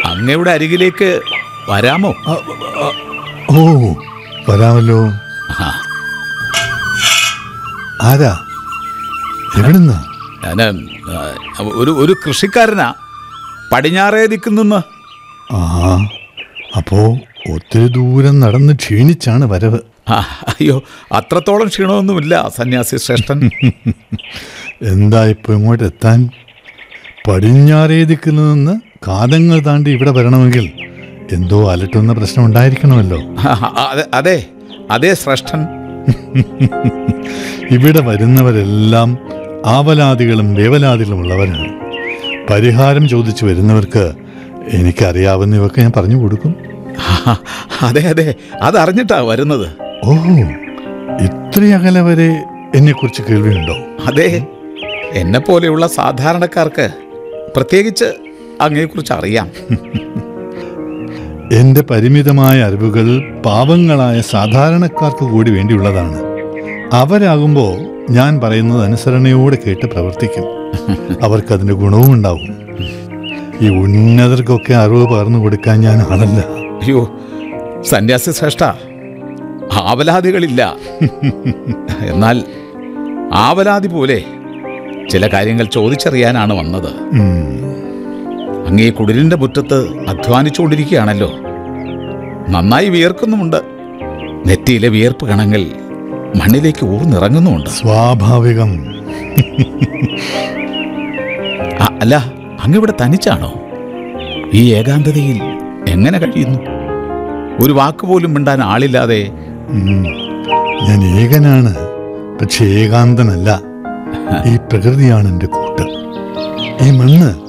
അങ്ങയുടെ അരികിലേക്ക് വരാമോ ആ, ആ, ഓ വരാമല്ലോ ആ, ആരാ എവിടുന്നാ ഞാൻ ആ, ഒരു ഒരു കൃഷിക്കാരനാ പടിഞ്ഞാറേ ദിക്കുനിന്ന് ആ അപ്പോ ഒത്തിരി ദൂരം നടന്ന് ക്ഷീണിച്ചാണ് വരവ് ആ, അയ്യോ അത്രത്തോളം ക്ഷീണമൊന്നുമില്ല സന്യാസി ശ്രേഷ്ഠൻ എന്താ ഇപ്പൊ ഇങ്ങോട്ട് എത്താൻ പടിഞ്ഞാറേ ദിക്കിൽ നിന്ന് കാതങ്ങൾ താണ്ടി ഇവിടെ വരണമെങ്കിൽ എന്തോ അലട്ടുന്ന പ്രശ്നം ഉണ്ടായിരിക്കണമല്ലോ ആ, അതെ അതെ അതെ ശ്രേഷ്ഠൻ ഇവിടെ വരുന്നവരെല്ലാം ആവലാദികളും വേവലാദികളും ഉള്ളവരാണ് പരിഹാരം ചോദിച്ചു വരുന്നവർക്ക് എനിക്കറിയാവുന്നവയൊക്കെ ഞാൻ പറഞ്ഞു കൊടുക്കും ആ, അതെ അതെ അതറിഞ്ഞിട്ടാ വരുന്നത് ഓ ഇത്ര അകലെ വരെ എന്നെക്കുറിച്ച് കേൾവിയുണ്ടോ അതെ എന്നെ പോലെയുള്ള സാധാരണക്കാർക്ക് പ്രത്യേകിച്ച് അങ്ങയെക്കുറിച്ച് അറിയാം എന്റെ പരിമിതമായ അറിവുകൾ പാവങ്ങളായ സാധാരണക്കാർക്ക് കൂടി വേണ്ടിയുള്ളതാണ് അവരാകുമ്പോൾ ഞാൻ പറയുന്നത് അനുസരണയോടെ കേട്ട് പ്രവർത്തിക്കും അവർക്കതിന്റെ ഗുണവും ഉണ്ടാവും ഈ ഉന്നതർക്കൊക്കെ അറിവ് പകർന്നു കൊടുക്കാൻ ഞാൻ ആളല്ല അയ്യോ സന്യാസി ശ്രേഷ്ഠ ആവലാദികളില്ല എന്നാൽ ആവലാതി പോലെ ചില കാര്യങ്ങൾ ചോദിച്ചറിയാനാണ് വന്നത് ഉം. അങ്ങേ കുടിലിന്റെ മുറ്റത്ത് അധ്വാനിച്ചുകൊണ്ടിരിക്കുകയാണല്ലോ നന്നായി വിയർക്കുന്നുമുണ്ട് നെറ്റിയിലെ വിയർപ്പ് കണങ്ങൾ മണ്ണിലേക്ക് ഊർന്നിറങ്ങുന്നുമുണ്ട് സ്വാഭാവികം ആ, അല്ല അങ്ങിവിടെ തനിച്ചാണോ ഈ ഏകാന്തതയിൽ എങ്ങനെ കഴിയുന്നു ഒരു വാക്കുപോലും മിണ്ടാൻ ആളില്ലാതെ ഉം. ഞാൻ ഏകനാണ് പക്ഷെ ഏകാന്തനല്ല ഈ പ്രകൃതിയാണ് എൻ്റെ കൂട്ട് ഈ മണ്ണ്